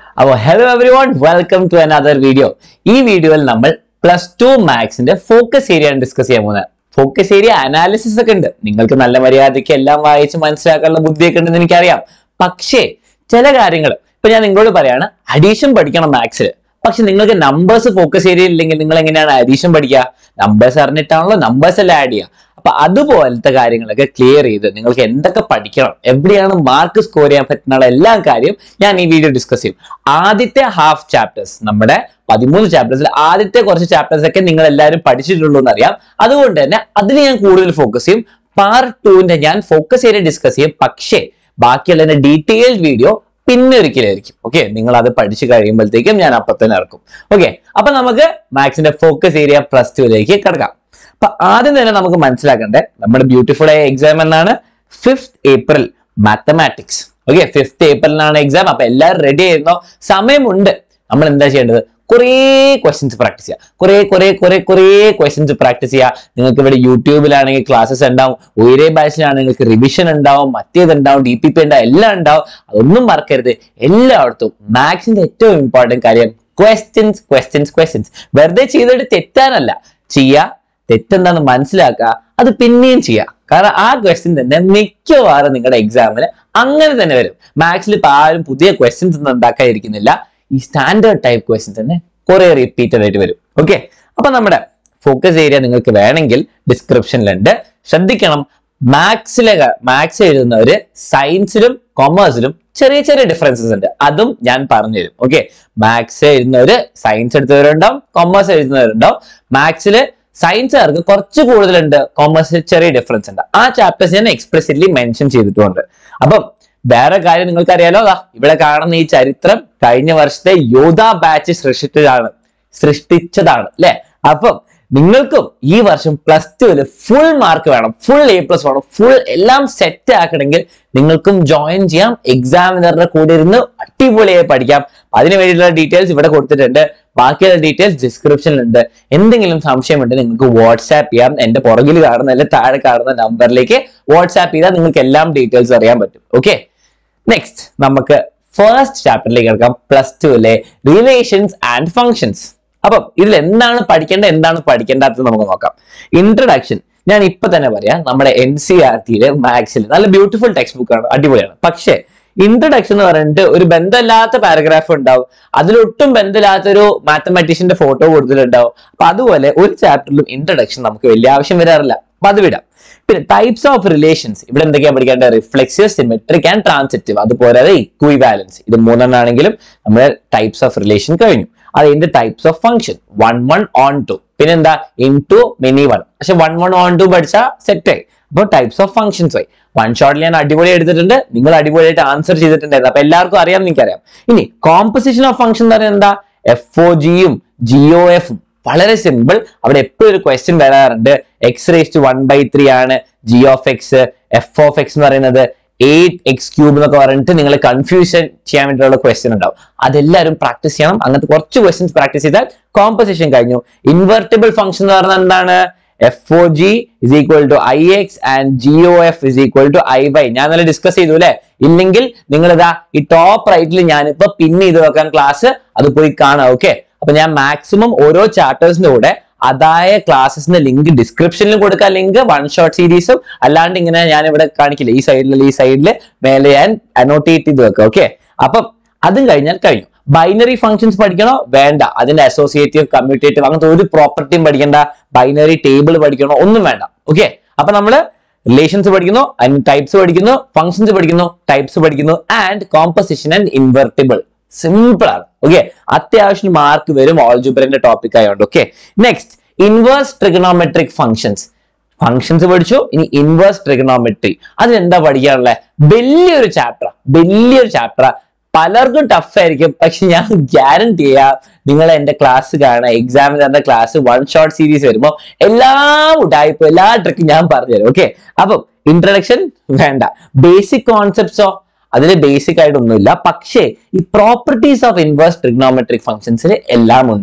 അപ്പോൾ hello everyone welcome to another video ഈ വീഡിയോയിൽ നമ്മൾ പ്ലസ് ടു മാത്സിന്റെ ഫോക്കസ് ഏരിയ ഡിസ്കസ് ചെയ്യാൻ പോകുന്നത് ഫോക്കസ് ഏരിയ അനാലിസിസ് ഒക്കെ ഉണ്ട് നിങ്ങൾക്ക് നല്ല മര്യാദയ്ക്ക് എല്ലാം വായിച്ച് മനസ്സിലാക്കാനുള്ള ബുദ്ധിയൊക്കെ ഉണ്ടെന്ന് എനിക്കറിയാം പക്ഷേ ചില കാര്യങ്ങൾ ഇപ്പൊ ഞാൻ നിങ്ങളോട് പറയാണ് അഡീഷൻ പഠിക്കണം മാത്സിൽ പക്ഷെ നിങ്ങൾക്ക് നമ്പേഴ്സ് ഫോക്കസ് ഏരിയ ഇല്ലെങ്കിൽ നിങ്ങൾ എങ്ങനെയാണ് അഡീഷൻ പഠിക്കുക നമ്പേഴ്സ് അറിഞ്ഞിട്ടാണല്ലോ നമ്പേഴ്സ് എല്ലാം ആഡ് ചെയ്യുക അപ്പൊ അതുപോലത്തെ കാര്യങ്ങളൊക്കെ ക്ലിയർ ചെയ്ത് നിങ്ങൾക്ക് എന്തൊക്കെ പഠിക്കണം എവിടെയാണ് മാർക്ക് സ്കോർ ചെയ്യാൻ പറ്റുന്ന എല്ലാ കാര്യം ഞാൻ ഈ വീഡിയോ ഡിസ്കസ് ചെയ്യും ആദ്യത്തെ ഹാഫ് ചാപ്റ്റേഴ്സ് നമ്മുടെ പതിമൂന്ന് ചാപ്റ്റേഴ്സിൽ ആദ്യത്തെ കുറച്ച് ചാപ്റ്റേഴ്സ് ഒക്കെ നിങ്ങൾ എല്ലാവരും പഠിച്ചിട്ടുള്ളൂ എന്നറിയാം അതുകൊണ്ട് തന്നെ അതിന് ഞാൻ കൂടുതൽ ഫോക്കസ് ചെയ്യും പാർട്ട് ടുവിന്റെ ഞാൻ ഫോക്കസ് ഏരിയ ഡിസ്കസ് ചെയ്യും പക്ഷേ ബാക്കിയുള്ള ഡീറ്റെയിൽഡ് വീഡിയോ പിന്നെ ഒരിക്കലായിരിക്കും ഓക്കെ നിങ്ങൾ അത് പഠിച്ചു കഴിയുമ്പോഴത്തേക്കും ഞാൻ അപ്പൊ തന്നെ ഇറക്കും ഓക്കെ അപ്പൊ നമുക്ക് മാത്സിന്റെ ഫോക്കസ് ഏരിയ പ്ലസ് ടുവിലേക്ക് കിടക്കാം അപ്പൊ ആദ്യം തന്നെ നമുക്ക് മനസ്സിലാക്കണ്ടേ നമ്മുടെ ബ്യൂട്ടിഫുൾ ആയ എക്സാം എന്നാണ് fifth April mathematics okay fifth ഏപ്രിലിനാണ് എക്സാം അപ്പൊ എല്ലാവരും റെഡി ആയിരുന്നോ സമയമുണ്ട് നമ്മൾ എന്താ ചെയ്യേണ്ടത് കുറേ ക്വസ്റ്റ്യൻസ് പ്രാക്ടീസ് ചെയ്യുക കുറേ കുറേ കുറേ കുറേ ക്വസ്റ്റ്യൻസ് പ്രാക്ടീസ് ചെയ്യുക നിങ്ങൾക്ക് ഇവിടെ യൂട്യൂബിലാണെങ്കിൽ ക്ലാസ്സസ് ഉണ്ടാവും ഒരേ ബാച്ചിലാണെങ്കിൽ നിങ്ങൾക്ക് റിവിഷൻ ഉണ്ടാവും മറ്റേത് ഉണ്ടാവും ഡി പി പി ഉണ്ടാവും എല്ലാം ഉണ്ടാവും അതൊന്നും മറക്കരുത് എല്ലായിടത്തും മാത്സിന്റെ ഏറ്റവും ഇമ്പോർട്ടൻറ്റ് കാര്യം ക്വസ്റ്റ്യൻസ് ക്വസ്റ്റ്യൻസ് ക്വസ്റ്റ്യൻസ് വെറുതെ ചെയ്തിട്ട് തെറ്റാനല്ല ചെയ്യുക തെറ്റെന്താന്ന് മനസ്സിലാക്കുക അത് പിന്നെയും ചെയ്യുക കാരണം ആ ക്വസ്റ്റ്യൻ തന്നെ മിക്കവാറും നിങ്ങളുടെ എക്സാമിന് അങ്ങനെ തന്നെ വരും മാത്സിൽ ഇപ്പൊ ആരും പുതിയ ക്വസ്റ്റ്യൻസ് ഒന്നും ഉണ്ടാക്കാതിരിക്കുന്നില്ല ഈ സ്റ്റാൻഡേർഡ് ടൈപ്പ് ക്വസ്റ്റ്യൻസ് തന്നെ കുറെ റിപ്പീറ്റഡ് ആയിട്ട് വരും ഓക്കെ അപ്പൊ നമ്മുടെ ഫോക്കസ് ഏരിയ നിങ്ങൾക്ക് വേണമെങ്കിൽ ഡിസ്ക്രിപ്ഷനിലുണ്ട് ശ്രദ്ധിക്കണം മാത്സിലെ മാത്സ് എഴുതുന്നവര് സയൻസിലും കൊമേഴ്സിലും ചെറിയ ചെറിയ ഡിഫറൻസസ് ഉണ്ട് അതും ഞാൻ പറഞ്ഞുതരും ഓക്കെ മാത്സ് എഴുതുന്നവര് സയൻസ് എടുത്തവരുണ്ടാവും കൊമേഴ്സ് എഴുതുന്നവരുണ്ടാവും മാത്സില് സയൻസുകാർക്ക് കുറച്ച് കൂടുതലുണ്ട് കോമേഴ്സിൽ ചെറിയ ഡിഫറൻസ് ഉണ്ട് ആ ചാപ്റ്റേഴ്സ് ഞാൻ എക്സ്പ്ലിസിറ്റ്ലി മെൻഷൻ ചെയ്തിട്ടുണ്ട് അപ്പം വേറെ കാര്യം നിങ്ങൾക്ക് അറിയാലോ ദാ ഇവിടെ കാണുന്ന ഈ ചരിത്രം കഴിഞ്ഞ വർഷത്തെ യോധ ബാച്ച് സൃഷ്ടിച്ചതാണ് സൃഷ്ടിച്ചതാണ് അല്ലെ അപ്പം നിങ്ങൾക്കും ഈ വർഷം പ്ലസ് ടുവിൽ ഫുൾ മാർക്ക് വേണം ഫുൾ എ പ്ലസ് വേണം ഫുൾ എല്ലാം സെറ്റ് ആക്കണമെങ്കിൽ നിങ്ങൾക്കും ജോയിൻ ചെയ്യാം എക്സാമിനറുടെ കൂടെ ഇരുന്ന് അടിപൊളിയായി പഠിക്കാം അതിന് വേണ്ടിയിട്ടുള്ള ഡീറ്റെയിൽസ് ഇവിടെ കൊടുത്തിട്ടുണ്ട് ബാക്കിയുള്ള ഡീറ്റെയിൽസ് ഡിസ്ക്രിപ്ഷനിലുണ്ട് എന്തെങ്കിലും സംശയമുണ്ട് നിങ്ങൾക്ക് വാട്സാപ്പ് ചെയ്യാം എന്റെ പുറകിൽ കാണുന്ന അല്ലെ താഴെ കാണുന്ന നമ്പറിലേക്ക് വാട്സാപ്പ് ചെയ്താൽ നിങ്ങൾക്ക് എല്ലാം ഡീറ്റെയിൽസ് അറിയാൻ പറ്റും ഓക്കെ നെക്സ്റ്റ് നമുക്ക് ഫസ്റ്റ് ചാപ്റ്ററിലേക്ക് കിടക്കാം പ്ലസ് ടുവിലെ റിലേഷൻസ് ആൻഡ് ഫങ്ഷൻസ് അപ്പം ഇതിൽ എന്താണ് പഠിക്കേണ്ടത് എന്താണ് പഠിക്കേണ്ടാത്തത് നമുക്ക് നോക്കാം ഇൻട്രഡക്ഷൻ ഞാൻ ഇപ്പൊ തന്നെ പറയാം നമ്മുടെ എൻ സി ആർ ടിയിലെ മാത്സിൽ നല്ല ബ്യൂട്ടിഫുൾ ടെക്സ്റ്റ് ബുക്കാണ് അടിപൊളിയാണ് പക്ഷേ ഇൻട്രഡക്ഷൻ എന്ന് പറഞ്ഞിട്ട് ഒരു ബന്ധമില്ലാത്ത പാരഗ്രാഫ് ഉണ്ടാവും അതിലൊട്ടും ബന്ധമില്ലാത്ത ഒരു മാത്തമാറ്റീഷ്യന്റെ ഫോട്ടോ കൊടുത്തിട്ടുണ്ടാവും അപ്പൊ അതുപോലെ ഒരു ചാപ്റ്ററിലും ഇൻട്രഡക്ഷൻ നമുക്ക് വലിയ ആവശ്യം വരാറില്ല അപ്പൊ അത് വിടാം പിന്നെ ടൈപ്സ് ഓഫ് റിലേഷൻസ് ഇവിടെ എന്തൊക്കെയാ പഠിക്കേണ്ടത് റിഫ്ലെക്സീവ് സിമെട്രിക് ആൻഡ് ട്രാൻസിറ്റീവ് അതുപോലെ ഇക്വിവാലൻസ് ഇത് മൂന്നെണ്ണാണെങ്കിലും നമ്മുടെ ടൈപ്സ് ഓഫ് റിലേഷൻ കഴിഞ്ഞു അതിന്റെ types of function one one onto പിന്നെന്താ ഇൻ ടു മിനി വൺ പക്ഷെ വൺ വൺ ഓൺ ടു പഠിച്ചാൽ സെറ്റ് ആയി അപ്പോൾ ടൈപ്സ് ഓഫ് ഫംഗ്ഷൻസ് ആയി വൺ ഷോട്ടിൽ ഞാൻ അടിപൊളി എടുത്തിട്ടുണ്ട് നിങ്ങൾ അടിപൊളിയായിട്ട് ആൻസർ ചെയ്തിട്ടുണ്ടായിരുന്നു അപ്പൊ എല്ലാവർക്കും അറിയാം എനിക്കറിയാം ഇനി കോമ്പസിഷൻ ഓഫ് ഫംഗ്ഷൻ എന്ന് പറയുന്നത് എന്താ എഫ് ഒ ജിയും ജിഒ എഫും വളരെ സിമ്പിൾ അവിടെ എപ്പോഴും ഒരു ക്വസ്റ്റ്യൻ വരാറുണ്ട് x raise to one by three ആണ് g of x f of x എന്ന് പറയുന്നത് എയ്റ്റ് എക്സ് ക്യൂബ് എന്നൊക്കെ പറഞ്ഞിട്ട് നിങ്ങൾ കൺഫ്യൂഷൻ ചെയ്യാൻ വേണ്ടിയിട്ടുള്ള ക്വസ്റ്റ്യൻ ഉണ്ടാവും അതെല്ലാവരും പ്രാക്ടീസ് ചെയ്യണം അങ്ങനത്തെ കുറച്ച് ക്വസ്റ്റ്യൻസ് പ്രാക്ടീസ് ചെയ്താൽ കോമ്പസിഷൻ കഴിഞ്ഞു ഇൻവെർട്ടിബിൾ ഫംഗ്ഷൻ എന്ന് പറഞ്ഞാൽ എന്താണ് f o g is equal to I x and g o f is equal to I y ഞാൻ നല്ല ഡിസ്കസ് ചെയ്തു അല്ലെ ഇല്ലെങ്കിൽ നിങ്ങൾ ഇതാ ഈ ടോപ്പ് റൈറ്റിൽ ഞാനിപ്പോ പിൻ ചെയ്ത് വെക്കാൻ ക്ലാസ് അത് പോയി കാണാം ഓക്കെ അപ്പൊ ഞാൻ മാക്സിമം ഓരോ ചാപ്റ്റേഴ്സിന്റെ കൂടെ അതായ ക്ലാസ്സസിന്റെ ലിങ്ക് ഡിസ്ക്രിപ്ഷനിൽ കൊടുക്കാം ലിങ്ക് വൺ ഷോട്ട് സീരീസും അല്ലാണ്ട് ഇങ്ങനെ ഞാൻ ഇവിടെ കാണിക്കില്ല ഈ സൈഡിൽ ഈ സൈഡിൽ മേലെ ഞാൻ അനോട്ടേറ്റ് ചെയ്ത് വെക്കാം ഓക്കെ അപ്പം അതും കഴിഞ്ഞാൽ കഴിഞ്ഞു ബൈനറി ഫംഗ്ഷൻസ് പഠിക്കണോ വേണ്ട അതിന്റെ അസോസിയേറ്റീവ് കമ്മ്യൂട്ടേറ്റീവ് അങ്ങനത്തെ ഒരു പ്രോപ്പർട്ടിയും പഠിക്കണ്ട ബൈനറി ടേബിൾ പഠിക്കണോ ഒന്നും വേണ്ട ഓക്കെ അപ്പൊ നമ്മള് റിലേഷൻസ് പഠിക്കുന്നു അതിന് ടൈപ്സ് പഠിക്കുന്നു ഫംഗ്ഷൻസ് പഠിക്കുന്നു ടൈപ്സ് പഠിക്കുന്നു and composition and invertible simple ആണ് ഓക്കെ അത്യാവശ്യം മാർക്ക് വരും ഓൾജുബ്രന്റെ ടോപ്പിക് ആയതുകൊണ്ട് okay next inverse trigonometric functions functions പഠിച്ചു ഇനി ഇൻവേഴ്സ് ട്രിഗണോമെട്രി അതിനെന്താ പഠിക്കാനുള്ളത് വലിയൊരു ചാപ്റ്റർ വലിയൊരു ചാപ്റ്റർ പലർക്കും ടഫ് ആയിരിക്കും പക്ഷെ ഞാൻ ഗ്യാരണ്ടി ചെയ്യാം നിങ്ങൾ എന്റെ ക്ലാസ് കാണാം എക്സാമിന് തന്ന ക്ലാസ് വൺ ഷോട്ട് സീരീസ് വരുമ്പോൾ എല്ലാ ഉടായ്പ എല്ലാ ട്രിക്കും ഞാൻ പറഞ്ഞുതരും ഓക്കെ അപ്പം ഇൻട്രഡക്ഷൻ വേണ്ട ബേസിക് കോൺസെപ്റ്റ്സോ അതിൽ ബേസിക് ആയിട്ടൊന്നുമില്ല പക്ഷേ ഈ പ്രോപ്പർട്ടീസ് ഓഫ് ഇൻവേഴ്സ് ട്രിഗ്നോമെട്രിക് ഫംഗ്ഷൻസിൽ എല്ലാം ഉണ്ട്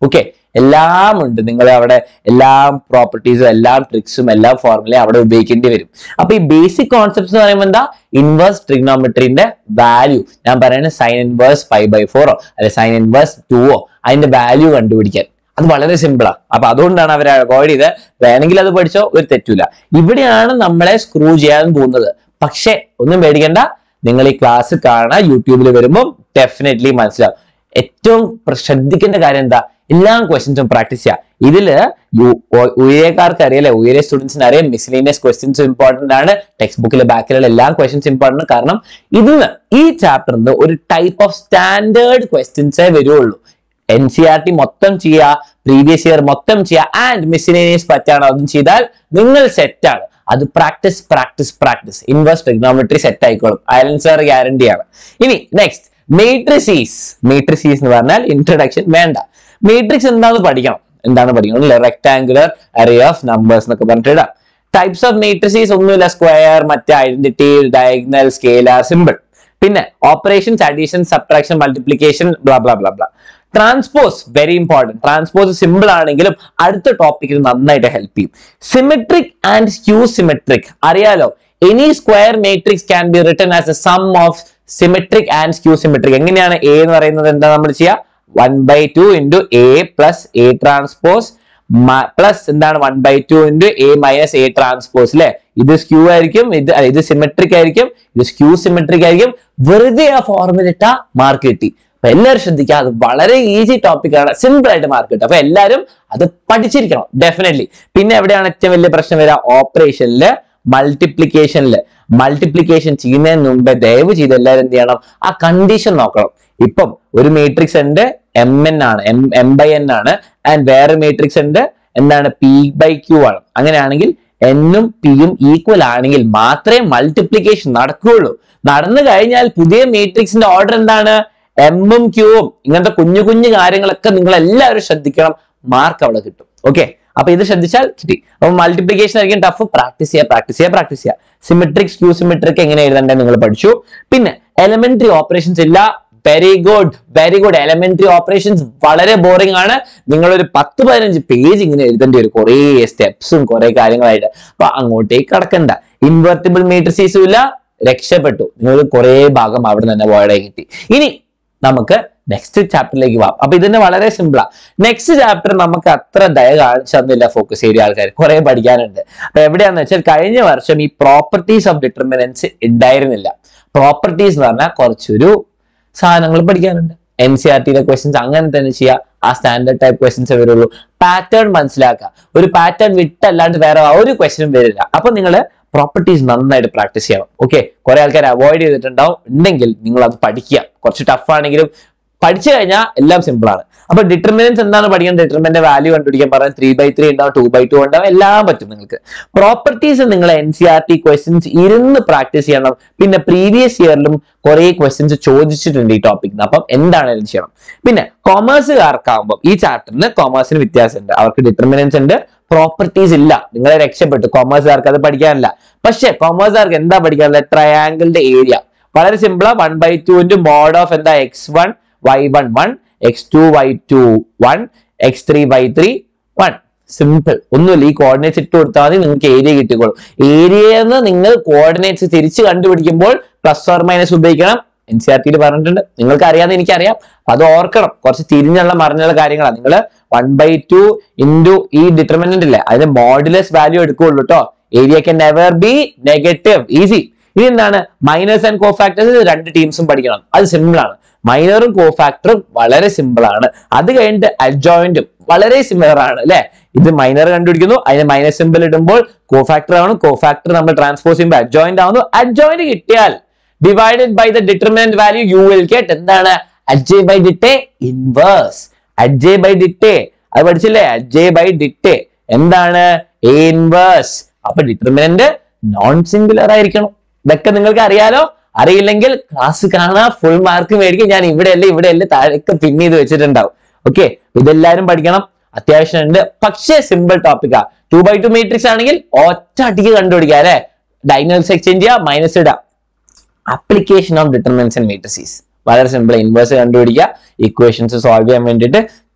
ഓക്കെ എല്ലാം ഉണ്ട് നിങ്ങൾ അവിടെ എല്ലാ പ്രോപ്പർട്ടീസും എല്ലാ ട്രിക്സും എല്ലാ ഫോർമുലയും അവിടെ ഉപയോഗിക്കേണ്ടി വരും അപ്പൊ ഈ ബേസിക് കോൺസെപ്റ്റ്സ് എന്ന് പറയുമ്പോൾ എന്താ ഇൻവേഴ്സ് ട്രിഗ്നോമെട്രിന്റെ വാല്യൂ ഞാൻ പറയുന്നത് sine inverse five by four അല്ലെ സൈൻ ഇൻവേഴ്സ് ടുവോ അതിന്റെ വാല്യൂ കണ്ടുപിടിക്കാൻ അത് വളരെ സിമ്പിളാ അപ്പൊ അതുകൊണ്ടാണ് അവർ അവോയ്ഡ് ചെയ്ത് വേണമെങ്കിൽ അത് പഠിച്ചോ ഒരു തെറ്റില്ല ഇവിടെയാണ് നമ്മളെ സ്ക്രൂ ചെയ്യാൻ പോകുന്നത് പക്ഷെ ഒന്നും പേടിക്കണ്ട നിങ്ങൾ ഈ ക്ലാസ് കാണാൻ യൂട്യൂബിൽ വരുമ്പോൾ ഡെഫിനറ്റ്ലി മനസ്സിലാവും ഏറ്റവും പ്ര- ശ്രദ്ധിക്കേണ്ട കാര്യം എന്താ എല്ലാ ക്വസ്റ്റ്യൻസും പ്രാക്ടീസ് ചെയ്യുക ഇതില് യു- ഒ- ഉയരക്കാർക്ക് അറിയാലേ ഉയരെ സ്റ്റുഡൻസിന് അറിയാം മിസ്ലേനിയസ് ക്വസ്റ്റ്യൻസ് ഇമ്പോർട്ടന്റ് ആണ് ടെക്സ്റ്റ് ബുക്കിലെ ബാക്കിലുള്ള എല്ലാ ക്വസ്റ്റ്യൻസ് ഇമ്പോർട്ടന്റ് കാരണം ഇതിന്ന് ഈ ചാപ്റ്ററിൽ നിന്ന് ഒരു ടൈപ്പ് ഓഫ് സ്റ്റാൻഡേർഡ് ക്വസ്റ്റ്യൻസേ വരുള്ളൂ എൻ സി ആർ ടി മൊത്തം ചെയ്യുക പ്രീവിയസ് ഇയർ മൊത്തം ചെയ്യുക ആൻഡ് മിസ്ലേനിയസ് പറ്റാണ് അതും ചെയ്താൽ നിങ്ങൾ സെറ്റ് ആണ് അത് practice practice practice inverse trigonometry set ആയിക്കോളും അയലൻ സാർ ഗ്യാരണ്ടി ആണ് ഇനി നെക്സ്റ്റ് മെട്രിസീസ് മെട്രിസീസ് എന്ന് പറഞ്ഞാൽ ഇൻട്രൊഡക്ഷൻ വേണ്ട മെട്രിക്സ് എന്താന്ന് പഠിക്കണം എന്താണ് പഠിക്കണം റെക്ടാംഗുലർ അറേ ഓഫ് നമ്പേഴ്സ് എന്നൊക്കെ പറഞ്ഞിട്ട് ഇടാം ടൈപ്സ് ഓഫ് മെട്രിസീസ് ഒന്നുമില്ല സ്ക്വയർ മറ്റേ ഐഡന്റിറ്റി ഡയഗ്നൽ സ്കേലാർ സിമ്പിൾ പിന്നെ operations addition subtraction multiplication blah blah blah blah transpose very important transpose simple ആണെങ്കിലും അടുത്ത ടോപ്പിക്കിൽ നന്നായിട്ട് ഹെൽപ്പ് ചെയ്യും സിമെട്രിക് ആൻഡ് സ്ക്യൂ സിമെട്രിക് അറിയാലോ any square matrix can be written as a sum of symmetric and skew symmetric എങ്ങനെയാണ് A എന്ന് പറയുന്നത് എന്താ നമ്മൾ ചെയ്യുക one by two into A plus A transpose plus എന്താണ് one by two into A minus A transpose അല്ലെ ഇത് skew ആയിരിക്കും ഇത് അല്ല, ഇത് സിമെട്രിക് ആയിരിക്കും ഇത് സ്ക്യൂ സിമെട്രിക് ആയിരിക്കും വെറുതെ ആ ഫോർമുല ഇട്ട മാർക്ക് കിട്ടി അപ്പൊ എല്ലാവരും ശ്രദ്ധിക്കുക അത് വളരെ ഈസി ടോപ്പിക് ആണ് സിമ്പിൾ ആയിട്ട് മാർക്ക് കിട്ടും അപ്പൊ എല്ലാവരും അത് പഠിച്ചിരിക്കണം ഡെഫിനറ്റ്ലി പിന്നെ എവിടെയാണ് ഏറ്റവും വലിയ പ്രശ്നം വരിക ഓപ്പറേഷനില് മൾട്ടിപ്ലിക്കേഷനിൽ മൾട്ടിപ്ലിക്കേഷൻ ചെയ്യുന്നതിന് മുമ്പേ ദയവ് ചെയ്ത് എല്ലാവരും എന്ത് ചെയ്യണം ആ കണ്ടീഷൻ നോക്കണം ഇപ്പം ഒരു മേട്രിക്സ് ഉണ്ട് എം എൻ ആണ് എം എം ബൈ എൻ ആണ് ആൻഡ് വേറെ മേട്രിക്സ് ഉണ്ട് എന്താണ് പി ബൈ ക്യൂ ആണ് അങ്ങനെയാണെങ്കിൽ എന്നും പിയും ഈക്വൽ ആണെങ്കിൽ മാത്രമേ മൾട്ടിപ്ലിക്കേഷൻ നടക്കുകയുള്ളൂ നടന്നു കഴിഞ്ഞാൽ പുതിയ മേട്രിക്സിന്റെ ഓർഡർ എന്താണ് എമ്മും ക്യൂവും ഇങ്ങനത്തെ കുഞ്ഞു കുഞ്ഞു കാര്യങ്ങളൊക്കെ നിങ്ങൾ എല്ലാവരും ശ്രദ്ധിക്കണം മാർക്ക് അവിടെ കിട്ടും ഓക്കെ അപ്പൊ ഇത് ശ്രദ്ധിച്ചാൽ കിട്ടി അപ്പൊ മൾട്ടിപ്ലിക്കേഷൻ ആയിരിക്കും ടഫ് പ്രാക്ടീസ് ചെയ്യുക പ്രാക്ടീസ് ചെയ്യുക പ്രാക്ടീസ് ചെയ്യുക സിമെട്രിക് സ്ക്യൂ സിമെട്രിക് എങ്ങനെ എഴുതണ്ടേ നിങ്ങൾ പഠിച്ചു പിന്നെ എലമെന്ററി ഓപ്പറേഷൻസ് ഇല്ല very good very good elementary operations വളരെ ബോറിംഗ് ആണ് നിങ്ങൾ ഒരു പത്ത് പതിനഞ്ച് പേജ് ഇങ്ങനെ എഴുതേണ്ടി വരും കുറേ സ്റ്റെപ്സും കുറെ കാര്യങ്ങളായിട്ട് അപ്പൊ അങ്ങോട്ടേക്ക് കടക്കണ്ട ഇൻവെർട്ടിബിൾ മീറ്റർസീസും ഇല്ല രക്ഷപ്പെട്ടു നിങ്ങൾ കുറെ ഭാഗം അവിടെ തന്നെ അവോയ്ഡ് കിട്ടി ഇനി നമുക്ക് നെക്സ്റ്റ് ചാപ്റ്ററിലേക്ക് പോവാം അപ്പൊ ഇതിന് വളരെ സിമ്പിളാ നെക്സ്റ്റ് ചാപ്റ്റർ നമുക്ക് അത്ര ദയ കാണിച്ചൊന്നുമില്ല ഫോക്കസ് ഏരിയ ആൾക്കാർ കുറെ പഠിക്കാനുണ്ട് അപ്പൊ എവിടെയാന്ന് വെച്ചാൽ കഴിഞ്ഞ വർഷം ഈ പ്രോപ്പർട്ടീസ് ഓഫ് ഡിറ്റർമിനൻസ് ഉണ്ടായിരുന്നില്ല പ്രോപ്പർട്ടീസ് എന്ന് പറഞ്ഞാൽ കുറച്ചൊരു സാധനങ്ങൾ പഠിക്കാനുണ്ട് എൻ സി ആർ ടിയിലെ ക്വസ്റ്റ്യൻസ് അങ്ങനെ തന്നെ ചെയ്യുക ആ സ്റ്റാൻഡേർഡ് ടൈപ്പ് ക്വസ്റ്റ്യൻസ് വരുള്ളൂ പാറ്റേൺ മനസ്സിലാക്കുക ഒരു പാറ്റേൺ വിട്ടല്ലാണ്ട് വേറെ ഒരു ക്വസ്റ്റ്യനും വരില്ല അപ്പൊ നിങ്ങൾ പ്രോപ്പർട്ടീസ് നന്നായിട്ട് പ്രാക്ടീസ് ചെയ്യണം ഓക്കെ കുറെ ആൾക്കാർ അവോയ്ഡ് ചെയ്തിട്ടുണ്ടാവും ഉണ്ടെങ്കിൽ നിങ്ങൾ അത് പഠിക്കുക കുറച്ച് ടഫ് ആണെങ്കിലും പഠിച്ചു കഴിഞ്ഞാൽ എല്ലാം സിമ്പിൾ ആണ് അപ്പൊ ഡിറ്റർമിനൻസ് എന്താണ് പഠിക്കുന്നത് ഡിറ്റർമിന്റെ വാല്യൂ കണ്ടുപിടിക്കാൻ പറയാൻ ത്രീ ബൈ ത്രീ ഉണ്ടാവും ടു ബൈ ടു ഉണ്ടാവും എല്ലാം പറ്റും നിങ്ങൾക്ക് പ്രോപ്പർട്ടീസ് നിങ്ങൾ N C R T questions ഇരുന്ന് പ്രാക്ടീസ് ചെയ്യണം പിന്നെ പ്രീവിയസ് ഇയറിലും കുറെ ക്വസ്റ്റ്യൻസ് ചോദിച്ചിട്ടുണ്ട് ഈ ടോപ്പിക് അപ്പം എന്താണെങ്കിലും ചെയ്യണം പിന്നെ കോമേഴ്സുകാർക്കാവുമ്പോൾ ഈ ചാപ്റ്ററിന് കോമേഴ്സിന് വ്യത്യാസമുണ്ട് അവർക്ക് ഡിറ്റർമിനൻസ് ഉണ്ട് പ്രോപ്പർട്ടീസ് ഇല്ല നിങ്ങളെ രക്ഷപ്പെട്ടു കോമേഴ്സുകാർക്ക് അത് പഠിക്കാനില്ല പക്ഷെ കോമേഴ്സുകാർക്ക് എന്താ പഠിക്കാനുള്ളത് ട്രയാങ്കിളിന്റെ ഏരിയ വളരെ സിമ്പിളാ വൺ ബൈ ടുവിന്റെ മോഡ് ഓഫ് എന്താ x one y one one x two y two one x three y three one simple ഒന്നുമില്ല ഈ കോർഡിനേറ്റ്സ് ഇട്ട് കൊടുത്താൽ മതി നിങ്ങൾക്ക് ഏരിയ കിട്ടിക്കോളും ഏരിയന്ന് നിങ്ങൾ കോർഡിനേറ്റ്സ് തിരിച്ച് കണ്ടുപിടിക്കുമ്പോൾ പ്ലസ് ഓർ മൈനസ് ഉപയോഗിക്കണം എൻ സി ആർ ടിയിൽ പറഞ്ഞിട്ടുണ്ട് നിങ്ങൾക്ക് അറിയാതെ എനിക്കറിയാം അപ്പൊ അത് ഓർക്കണം കുറച്ച് തിരിഞ്ഞുള്ള മറിഞ്ഞുള്ള കാര്യങ്ങളാണ് നിങ്ങൾ വൺ ബൈ ടു ഇൻറ്റു ഈ ഡിറ്റർമിനന്റ് ഇല്ലേ അതിന്റെ മോഡുലസ് വാല്യൂ എടുക്കുകയുള്ളൂ കേട്ടോ area can never be negative easy ഇനി എന്താണ് മൈനസ് ആൻഡ് കോഫാക്ടേഴ്സ് രണ്ട് ടീംസും പഠിക്കണം അത് സിമ്പിൾ ആണ് മൈനറും കോഫാക്ടറും വളരെ സിമ്പിൾ ആണ് അത് കഴിഞ്ഞിട്ട് അഡ്ജോയിന്റും വളരെ സിമിലർ ആണ് അല്ലെ ഇത് മൈനർ കണ്ടുപിടിക്കുന്നു അതിന് മൈനസ് സിമ്പിൾ ഇടുമ്പോൾ കോഫാക്ടർ ആണ് കോഫാക്ടർ നമ്മൾ ട്രാൻസ്പോസ് ചെയ്യുമ്പോൾ അഡ്ജോയിന്റ് ആവുന്നു അഡ്ജോയിന്റ് കിട്ടിയാൽ divided by the determinant value you will get എന്താണ് adj by det inverse adj by det അത് പഠിച്ചില്ലേ അഡ്ജെ ബൈ ഡിറ്റെ എന്താണ് എ ഇൻവേഴ്സ് അപ്പൊ ഡിറ്റർമിനന്റ് നോൺ സിംഗുലർ ആയിരിക്കണം ഇതൊക്കെ നിങ്ങൾക്ക് അറിയാലോ അറിയില്ലെങ്കിൽ ക്ലാസ് കാണാ ഫുൾ മാർക്ക് മേടിക്കും ഞാൻ ഇവിടെയല്ല ഇവിടെയല്ല താഴേക്ക് പിൻ ചെയ്ത് വെച്ചിട്ടുണ്ടാവും ഓക്കെ ഇതെല്ലാരും പഠിക്കണം അത്യാവശ്യം ഉണ്ട് പക്ഷേ സിമ്പിൾ ടോപ്പിക്കാ ടു ബൈ ടു മീട്രിക്സ് ആണെങ്കിൽ ഒറ്റ അടിക്ക് കണ്ടുപിടിക്കുക അല്ലെ ഡൈനൽസ് എക്സ്ചേഞ്ച് ചെയ്യുക മൈനസ് ഇടുക application of determinants and matrices വളരെ സിമ്പിൾ ഇൻവേഴ്സ് കണ്ടുപിടിക്കുക ഇക്വേഷൻസ് സോൾവ് ചെയ്യാൻ വേണ്ടിയിട്ട്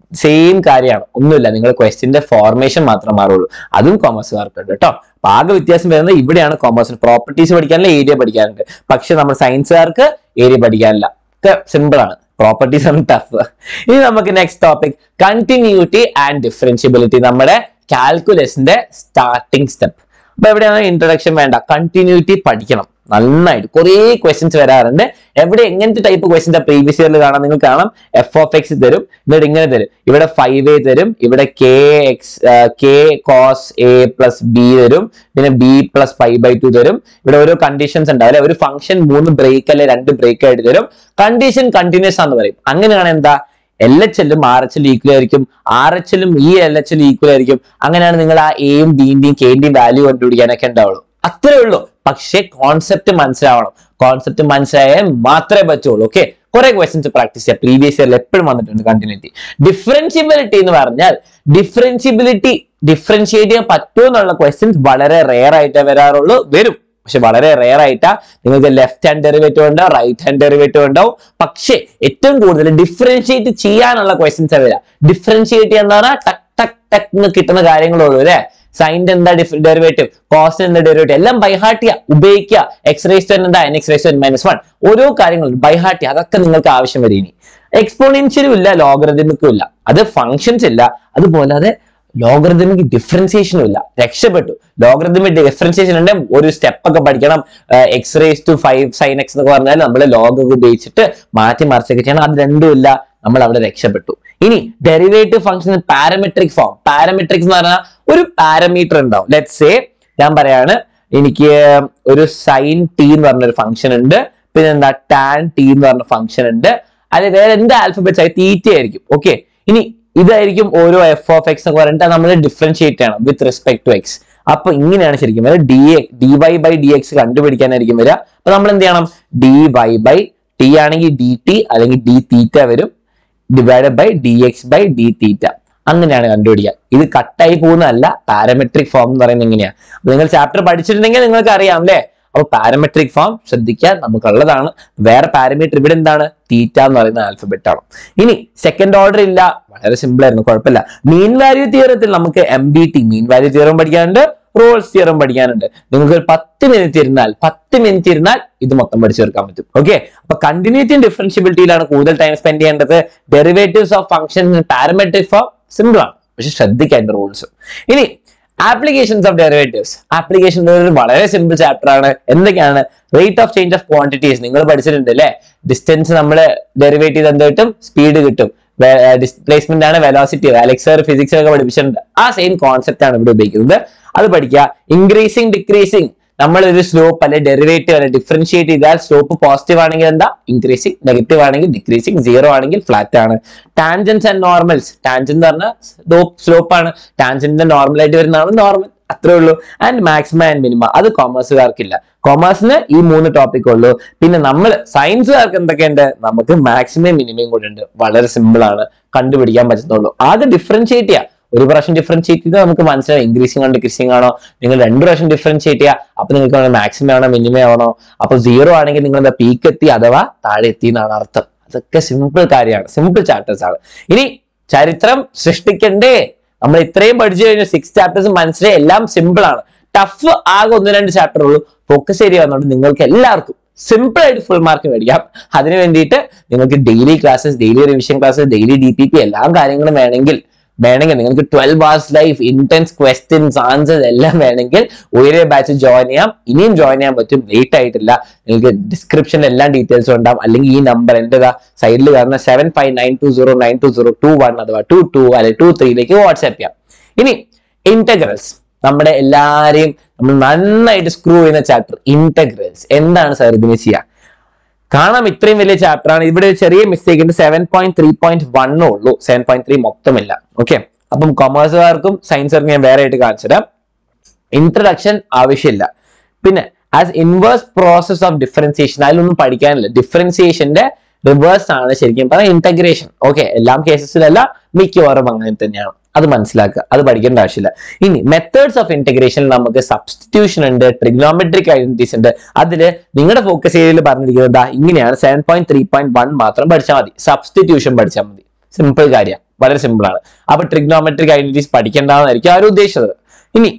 സെയിം കാര്യമാണ് ഒന്നുമില്ല നിങ്ങൾ ക്വസ്റ്റിന്റെ ഫോർമേഷൻ മാത്രം മാറുള്ളൂ അതും കോമേഴ്സുകാർക്ക് ഉണ്ട് കേട്ടോ അപ്പൊ ആകെ വ്യത്യാസം വരുന്നത് ഇവിടെയാണ് കോമേഴ്സിന് പ്രോപ്പർട്ടീസ് പഠിക്കാനില്ല ഏരിയ പഠിക്കാനുണ്ട് പക്ഷെ നമ്മൾ സയൻസുകാർക്ക് ഏരിയ പഠിക്കാനില്ല ഒക്കെ സിമ്പിൾ ആണ് പ്രോപ്പർട്ടീസ് ആണ് ടഫ് ഇനി നമുക്ക് next topic continuity and differentiability നമ്മുടെ കാൽക്കുലസിന്റെ സ്റ്റാർട്ടിംഗ് സ്റ്റെപ്പ് അപ്പൊ എവിടെയാണ് ഇൻട്രൊഡക്ഷൻ വേണ്ട കണ്ടിന്യൂറ്റി പഠിക്കണം നന്നായിട്ട് കുറേ ക്വസ്റ്റ്യൻസ് വരാറുണ്ട് എവിടെ എങ്ങനത്തെ ടൈപ്പ് ക്വസ്റ്റ്യൻസ് പ്രീവിയസ് ഇയറിൽ കാണാം നിങ്ങൾ കാണാം എഫ് ഓഫ് എക്സ് തരും എന്നിട്ട് ഇങ്ങനെ തരും ഇവിടെ ഫൈവ് എ തരും ഇവിടെ K x K cos A plus B തരും പിന്നെ B plus five by two തരും ഇവിടെ ഓരോ കണ്ടീഷൻസ് ഉണ്ടാവും അല്ലെ ഒരു ഫംഗ്ഷൻ മൂന്ന് ബ്രേക്ക് അല്ലെ രണ്ട് ബ്രേക്ക് ആയിട്ട് തരും കണ്ടീഷൻ കണ്ടിന്യൂസ് ആണെന്ന് പറയും അങ്ങനെയാണ് എന്താ എൽ എച്ച് എല്ലും ആർ എച്ച് എല്ലും ഈക്വൽ ആയിരിക്കും ആർ എച്ച് എല്ലും ഈ എൽ എച്ച് എല്ലും ഈക്വൽ ആയിരിക്കും അങ്ങനെയാണ് നിങ്ങൾ ആ എയും ബിന്റെയും കെന്റെയും വാല്യൂ കണ്ടുപിടിക്കാനൊക്കെ ഉണ്ടാവുള്ളൂ അത്രേ ഉള്ളൂ പക്ഷേ കോൺസെപ്റ്റ് മനസ്സിലാവണം കോൺസെപ്റ്റ് മനസ്സിലായാൽ മാത്രമേ പറ്റുള്ളൂ ഓക്കെ കുറെ ക്വസ്റ്റ്യൻസ് പ്രാക്ടീസ് ചെയ്യാം പ്രീവിയസ് ഇയറിൽ എപ്പോഴും വന്നിട്ടുണ്ട് കണ്ടിന്യൂറ്റി ഡിഫറൻഷ്യബിലിറ്റി എന്ന് പറഞ്ഞാൽ ഡിഫറൻഷ്യബിലിറ്റി ഡിഫറൻഷിയേറ്റ് ചെയ്യാൻ പറ്റുമോ എന്നുള്ള ക്വസ്റ്റ്യൻസ് വളരെ റെയർ ആയിട്ടേ വരാറുള്ളൂ വരും പക്ഷെ വളരെ റെയർ ആയിട്ടാ നിങ്ങൾക്ക് ലെഫ്റ്റ് ഹാൻഡ് ഡെറിവേറ്റീവ് ഉണ്ടാവും റൈറ്റ് ഹാൻഡ് ഡെറിവേറ്റീവ് ഉണ്ടാവും പക്ഷേ ഏറ്റവും കൂടുതൽ ഡിഫറൻഷിയേറ്റ് ചെയ്യാനുള്ള ക്വസ്റ്റ്യൻസ് വരിക ഡിഫറൻഷിയേറ്റ് ചെയ്യാന്ന് പറഞ്ഞാൽ ടക്ക് ടക്ക് ടക്ക് എന്ന് കിട്ടുന്ന കാര്യങ്ങളുള്ളൂ അല്ലേ സൈൻ്റെ എന്താ ഡെറിവേറ്റീവ് കോസ്റ്റ് എന്താ ഡെറിവേറ്റീവ് എല്ലാം ബൈഹാർട്ട് ചെയ്യുക ഉപയോഗിക്കുക എക്സ് റേസ് എന്താ n x raise minus one ഓരോ കാര്യങ്ങളും ബൈഹാർട്ട് ചെയ്യുക അതൊക്കെ നിങ്ങൾക്ക് ആവശ്യം വരും ഇനി എക്സ്പോണൻഷ്യലും ഇല്ല ലോഗറിതമിക്കും ഇല്ല അത് ഫങ്ഷൻസ് ഇല്ല അതുപോലെ അത് ലോഗറിതമിക് ഡിഫറൻസിയേഷനും ഇല്ല രക്ഷപ്പെട്ടു ലോഗറിതമിക് ഡിഫറൻസിയേഷൻ ഉണ്ട് ഒരു സ്റ്റെപ്പ് ഒക്കെ പഠിക്കണം x raise to five sine x എന്നൊക്കെ പറഞ്ഞാൽ നമ്മൾ ലോഗ് ഒക്കെ ഉപയോഗിച്ചിട്ട് മാറ്റി മറിച്ചൊക്കെ ചെയ്യണം അത് രണ്ടും ഇല്ല നമ്മൾ അവിടെ രക്ഷപ്പെട്ടു ഇനി derivative function parametric form parametrics എന്ന് പറഞ്ഞാൽ ഒരു പാരമീറ്റർ ഉണ്ടാവും ലെറ്റ് സേ ഞാൻ പറയാണ് എനിക്ക് ഒരു സൈൻ ടി എന്ന് പറഞ്ഞൊരു ഫംഗ്ഷൻ ഉണ്ട് പിന്നെ എന്താ ടാൻ ടി എന്ന് പറഞ്ഞ ഫംഗ്ഷൻ ഉണ്ട് അത് വേറെ എന്ത് ആൽഫബറ്റ്സ് ആയി തീറ്റ ആയിരിക്കും ഓക്കെ ഇനി ഇതായിരിക്കും ഓരോ എഫ് ഓഫ് എക്സ് എന്ന് പറഞ്ഞിട്ട് നമ്മൾ ഡിഫറൻഷിയേറ്റ് ചെയ്യണം വിത്ത് റെസ്പെക്ട് ടു എക്സ് അപ്പൊ ഇങ്ങനെയാണ് ശരിക്കും വരിക d d y by d x കണ്ടുപിടിക്കാനായിരിക്കും വരിക അപ്പൊ നമ്മൾ എന്ത് ചെയ്യണം ഡി വൈ ബൈ ടി ആണെങ്കിൽ ഡി ടി അല്ലെങ്കിൽ ഡി തീറ്റ വരും divide by d x by d theta അങ്ങനെയാണ് കണ്ടുപിടിക്കുക ഇത് കട്ടായി പോകുന്നതല്ല പാരമെട്രിക് ഫോം എന്ന് പറയുന്നത് എങ്ങനെയാ അപ്പൊ നിങ്ങൾ ചാപ്റ്റർ പഠിച്ചിട്ടുണ്ടെങ്കിൽ നിങ്ങൾക്ക് അറിയാം അല്ലേ അപ്പൊ പാരമെട്രിക് ഫോം ശ്രദ്ധിക്കാൻ നമുക്കുള്ളതാണ് വേറെ പാരമീറ്റർ ഇവിടെ എന്താണ് തീറ്റ എന്ന് പറയുന്ന ആൽഫബറ്റ് ആണ് ഇനി സെക്കൻഡ് ഓർഡർ ഇല്ല വളരെ സിമ്പിൾ ആയിരുന്നു കുഴപ്പമില്ല മീൻ വാല്യൂ തിയറത്തിൽ നമുക്ക് M B T mean value തിയറും പഠിക്കാനുണ്ട് റോൾസ് തിയറും പഠിക്കാനുണ്ട് നിങ്ങൾക്ക് ഒരു പത്ത് മിനിറ്റ് ഇരുന്നാൽ പത്ത് മിനിറ്റ് ഇരുന്നാൽ ഇത് മൊത്തം പഠിച്ചു തീർക്കാൻ പറ്റും ഓക്കെ അപ്പൊ കണ്ടിന്യൂറ്റി ഡിഫറൻഷ്യബിലിറ്റിയിലാണ് കൂടുതൽ ടൈം സ്പെൻഡ് ചെയ്യേണ്ടത് derivatives of function parametric form simple ആണ് പക്ഷെ ശ്രദ്ധിക്കാൻ റൂൾസ് ഇനി ആപ്ലിക്കേഷൻസ് ഓഫ് ഡെറിവേറ്റീവ്സ് ആപ്ലിക്കേഷൻ ഒരു വളരെ സിമ്പിൾ ചാപ്റ്റർ ആണ് എന്തൊക്കെയാണ് rate of change of quantities നിങ്ങൾ പഠിച്ചിട്ടുണ്ട് അല്ലേ ഡിസ്റ്റൻസ് നമ്മൾ ഡെറിവേറ്റ് ചെയ്ത് എന്ത് കിട്ടും സ്പീഡ് കിട്ടും ഡിസ്പ്ലേസ്മെന്റ് ആണ് വെലോസിറ്റി അലക്സർ ഫിസിക്സ് ഒക്കെ പഠിപ്പിച്ചിട്ടുണ്ട് ആ സെയിം കോൺസെപ്റ്റ് ആണ് ഇവിടെ ഉപയോഗിക്കുന്നത് അത് പഠിക്കുക ഇൻക്രീസിങ് ഡിക്രീസിങ് നമ്മൾ ഒരു സ്ലോപ്പ് അല്ലെ ഡെറിവേറ്റീവ് അല്ലെ ഡിഫറൻഷിയേറ്റ് ചെയ്താൽ സ്ലോപ്പ് പോസിറ്റീവ് ആണെങ്കിൽ എന്താ ഇൻക്രീസിങ് നെഗറ്റീവ് ആണെങ്കിൽ ഡിക്രീസിങ് സീറോ ആണെങ്കിൽ ഫ്ലാറ്റ് ആണ് ടാൻജൻസ് ആൻഡ് നോർമൽസ് ടാൻജൻ എന്ന് പറഞ്ഞാൽ സ്ലോപ്പ് ആണ് ടാൻജന്റിന്റെ നോർമൽ ആയിട്ട് വരുന്നതാണ് നോർമൽ അത്രേ ഉള്ളൂ ആൻഡ് മാക്സിമം ആൻഡ് മിനിമ അത് കോമേഴ്സുകാർക്കില്ല കോമേഴ്സിന് ഈ മൂന്ന് ടോപ്പിക് ഉള്ളൂ പിന്നെ നമ്മൾ സയൻസുകാർക്ക് എന്തൊക്കെയുണ്ട് നമുക്ക് മാക്സിമം മിനിമം കൂടെ ഉണ്ട് വളരെ സിമ്പിൾ ആണ് കണ്ടുപിടിക്കാൻ പറ്റുന്നുള്ളൂ ആദ്യം ഡിഫറൻഷിയേറ്റ് ചെയ്യുക ഒരു പ്രാവശ്യം ഡിഫറൻഷിയേറ്റ് ചെയ്താൽ നമുക്ക് മനസ്സിലാവും ഇൻക്രീസിംഗ് ആണോ ഡിക്രീസിംഗ് ആണോ നിങ്ങൾ രണ്ട് പ്രാവശ്യം ഡിഫറൻഷിയേറ്റ് ചെയ്യുക അപ്പൊ നിങ്ങൾക്ക് മാക്സിമം ആണോ മിനിമം ആണോ അപ്പൊ സീറോ ആണെങ്കിൽ നിങ്ങൾ എന്താ പീക്ക് എത്തി അഥവാ താഴെ എത്തി എന്നാണ് അർത്ഥം അതൊക്കെ സിമ്പിൾ കാര്യമാണ് സിമ്പിൾ ചാപ്റ്റേഴ്സ് ആണ് ഇനി ചരിത്രം സൃഷ്ടിക്കണ്ടേ നമ്മൾ ഇത്രയും പഠിച്ചു കഴിഞ്ഞു സിക്സ് ചാപ്റ്റേഴ്സ് മനസ്സിലായി എല്ലാം സിമ്പിൾ ആണ് ടഫ് ആകെ ഒന്ന് രണ്ട് ചാപ്റ്റർ ഉള്ളൂ ഫോക്കസ് ഏരിയ വന്നുകൊണ്ട് നിങ്ങൾക്ക് എല്ലാവർക്കും സിമ്പിൾ ആയിട്ട് ഫുൾ മാർക്ക് മേടിക്കാം അതിന് വേണ്ടിയിട്ട് നിങ്ങൾക്ക് daily classes daily revision classes daily D P P എല്ലാ കാര്യങ്ങളും വേണമെങ്കിൽ വേണമെങ്കിൽ നിങ്ങൾക്ക് twelve hours life intense questions answers എല്ലാം വേണമെങ്കിൽ ഒരേ ബാച്ച് ജോയിൻ ചെയ്യാം ഇനിയും ജോയിൻ ചെയ്യാൻ പറ്റും ലേറ്റ് ആയിട്ടില്ല നിങ്ങൾക്ക് ഡിസ്ക്രിപ്ഷനിൽ എല്ലാ ഡീറ്റെയിൽസും ഉണ്ടാവും അല്ലെങ്കിൽ ഈ നമ്പർ എന്റേതാ സൈഡിൽ കാണുന്ന seven five nine two zero nine two zero two one അഥവാ ടു ടു അല്ലെങ്കിൽ ടു ത്രീയിലേക്ക് വാട്സ്ആപ്പ് ചെയ്യാം ഇനി ഇന്റഗ്രൽസ് നമ്മുടെ എല്ലാരെയും നമ്മൾ നന്നായിട്ട് സ്ക്രൂ ചെയ്യുന്ന ചാപ്റ്റർ ഇന്റഗ്രൽസ് എന്താണ് സാർ ഇതിന് ചെയ്യുക കാണാം ഇത്രയും വലിയ ചാപ്റ്റർ ആണ് ഇവിടെ ഒരു ചെറിയ മിസ്റ്റേക്ക് ഉണ്ട് സെവൻ പോയിന്റ് ത്രീ പോയിന്റ് വണ്ണേ ഉള്ളൂ സെവൻ പോയിന്റ് ത്രീ മൊത്തമില്ല ഓക്കെ അപ്പം കൊമേഴ്സുകാർക്കും സയൻസുകാർക്കും ഞാൻ വേറെ ആയിട്ട് കാണിച്ചു തരാം ഇൻട്രഡക്ഷൻ ആവശ്യമില്ല പിന്നെ as inverse process of differentiation അതിലൊന്നും പഠിക്കാനില്ല ഡിഫറൻസിയേഷന്റെ റിവേഴ്സ് ആണ് ശരിക്കും പറഞ്ഞാൽ ഇന്റഗ്രേഷൻ ഓക്കെ എല്ലാം കേസസിലല്ല മിക്കവാറും അങ്ങനെ തന്നെയാണ് അത് മനസ്സിലാക്കുക അത് പഠിക്കേണ്ട ആവശ്യമില്ല ഇനി മെത്തേഡ്സ് ഓഫ് ഇന്റഗ്രേഷൻ നമുക്ക് സബ്സ്റ്റിറ്റ്യൂഷൻ ഉണ്ട് ട്രിഗ്നോമെട്രിക് ഐഡന്റിറ്റീസ് ഉണ്ട് അതിൽ നിങ്ങളുടെ ഫോക്കസ് ഏരിയയിൽ പറഞ്ഞിരിക്കുന്നത് ദാ ഇങ്ങനെയാണ് seven point three point one മാത്രം പഠിച്ചാൽ മതി സബ്സ്റ്റിറ്റ്യൂഷൻ പഠിച്ചാൽ മതി സിമ്പിൾ കാര്യമാണ് വളരെ സിമ്പിൾ ആണ് അപ്പൊ ട്രിഗ്നോമെട്രിക് ഐഡന്റിറ്റീസ് പഠിക്കേണ്ടതായിരിക്കും ആരും ഉദ്ദേശിച്ചത് ഇനി